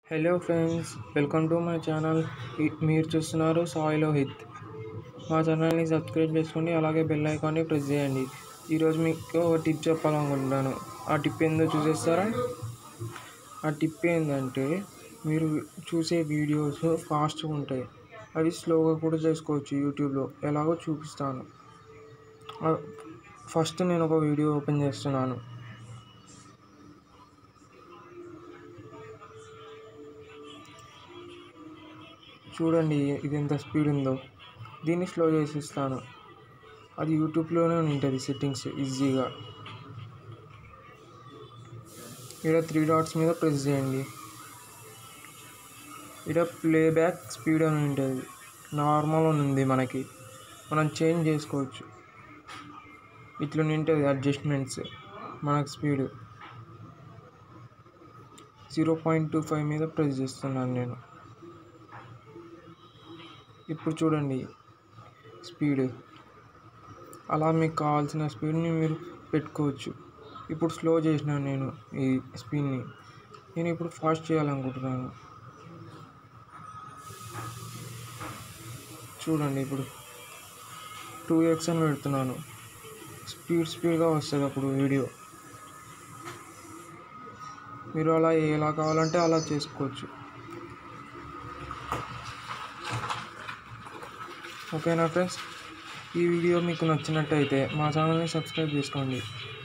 hello friends welcome to my channel మీరు చూస్తున్నారు సాయిలో హిత్ మా ఛానల్ని సబ్స్క్రైబ్ చేసుకోండి అలాగే బెల్ ఐకాన్ని ప్రెస్ చేయండి ఈరోజు మీకు ఒక టిప్ చెప్పాలనుకుంటున్నాను ఆ టిప్ ఏందో చూసేస్తారా ఆ టిప్ ఏంటంటే మీరు చూసే వీడియోస్ ఫాస్ట్గా ఉంటాయి అవి స్లోగా కూడా చేసుకోవచ్చు యూట్యూబ్లో ఎలాగో చూపిస్తాను ఫస్ట్ నేను ఒక వీడియో ఓపెన్ చేస్తున్నాను చూడండి ఇది ఎంత స్పీడ్ ఉందో దీన్ని స్లో చేసిస్తాను అది యూట్యూబ్లోనే ఉంటుంది సెట్టింగ్స్ ఈజీగా ఇక్కడ త్రీ డాట్స్ మీద ప్రెస్ చేయండి ఇక్కడ ప్లేబ్యాక్ స్పీడ్ అని ఉంటుంది నార్మల్ అని ఉంది మనకి మనం చేంజ్ చేసుకోవచ్చు ఇట్లా ఉంటుంది అడ్జస్ట్మెంట్స్ మనకు speed zero point two five మీద ప్రెస్ చేస్తున్నాను నేను ఇప్పుడు చూడండి స్పీడ్ అలా మీకు కావాల్సిన స్పీడ్ని మీరు పెట్టుకోవచ్చు ఇప్పుడు స్లో చేసినాను నేను ఈ స్పీడ్ని నేను ఇప్పుడు ఫాస్ట్ చేయాలనుకుంటున్నాను చూడండి ఇప్పుడు టూ ఎక్స్ అని పెడుతున్నాను స్పీడ్ స్పీడ్గా వస్తుంది అప్పుడు వీడియో మీరు అలా ఎలా కావాలంటే అలా చేసుకోవచ్చు ఓకేనా ఫ్రెండ్స్ ఈ వీడియో మీకు నచ్చినట్టయితే మా ఛానల్ని సబ్స్క్రైబ్ చేసుకోండి